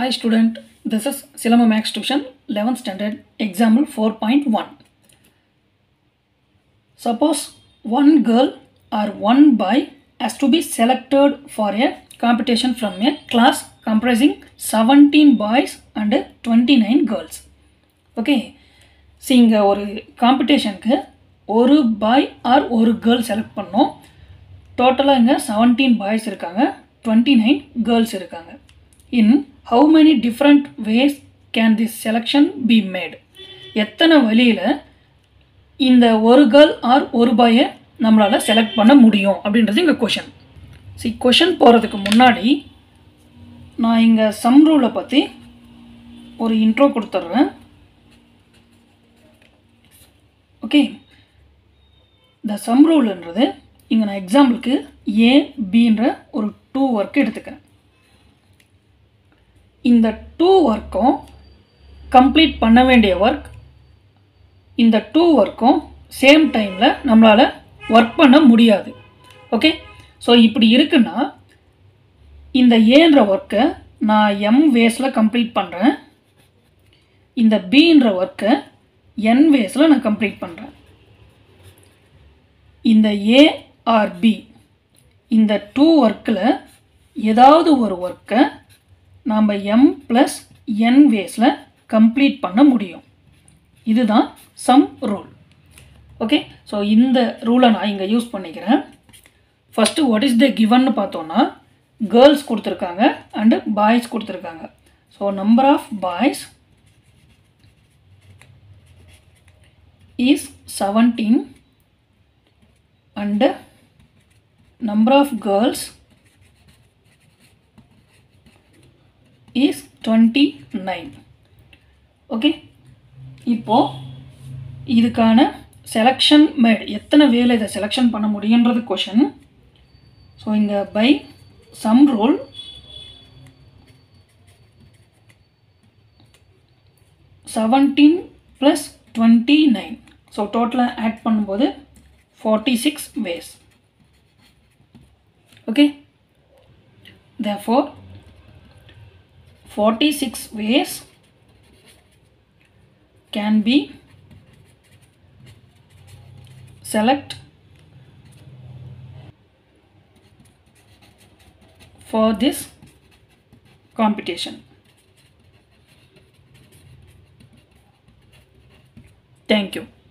Hi student, this is Silama Max Tuition 11th standard example 4.1. Suppose one girl or one boy has to be selected for a competition from a class comprising 17 boys and 29 girls. Okay so இங்கே ஒரு காம்படிஷனுக்கு ஒரு boy or ஒரு girl select பண்ணோம் டோட்டலாக இங்கே seventeen boys இருக்காங்க twenty nine girls இருக்காங்க in how many different ways can this selection be made எத்தனை வழியில் இந்த ஒரு கேர்ள் ஆர் ஒரு பாயை நம்மளால் செலக்ட் பண்ண முடியும் அப்படின்றது இங்கே கொஷன் சி கொஷன் போகிறதுக்கு முன்னாடி நான் இங்கே சம் ரூலை பற்றி ஒரு இன்ட்ரோ கொடுத்துட்றேன் ஓகே இந்த சம் ரூல்ன்றது இங்கே நான் எக்ஸாம்பிளுக்கு ஏ பின்ற ஒரு டூ ஒர்க் எடுத்துக்கிறேன் இந்த டூ ஒர்க்கும் கம்ப்ளீட் பண்ண வேண்டிய ஒர்க் இந்த டூ ஒர்க்கும் சேம் டைமில் நம்மளால் ஒர்க் பண்ண முடியாது ஓகே ஸோ இப்படி இருக்குன்னா இந்த ஏன்ற ஒர்க்கை நான் எம் வேஸில் கம்ப்ளீட் பண்ணுறேன் இந்த பின்ற ஒர்க்கை என் வேஸில் நான் கம்ப்ளீட் பண்ணுறேன் இந்த ஏ ஆர் பி இந்த டூ ஒர்க்கில் ஏதாவது ஒரு ஒர்க்கை நாம் எம் ப்ளஸ் என் வேஸில் கம்ப்ளீட் பண்ண முடியும் இதுதான் சம் ரூல் ஓகே ஸோ இந்த ரூலை நான் இங்கே யூஸ் பண்ணிக்கிறேன் ஃபஸ்ட்டு வாட் இஸ் த கிவன்னு பார்த்தோன்னா கேர்ள்ஸ் கொடுத்துருக்காங்க அண்டு பாய்ஸ் கொடுத்துருக்காங்க so number of boys is 17 and number of girls is 29 okay இப்போ இதுக்கான செலெக்ஷன் மேட் எத்தனை வேலை இதை செலெக்ஷன் பண்ண முடியுன்றது கொஷின் ஸோ இங்கே by sum rule seventeen plus twenty nine so டோட்டலாக ஆட் பண்ணும்போது forty six ways okay therefore forty six ways can be select for this competition thank you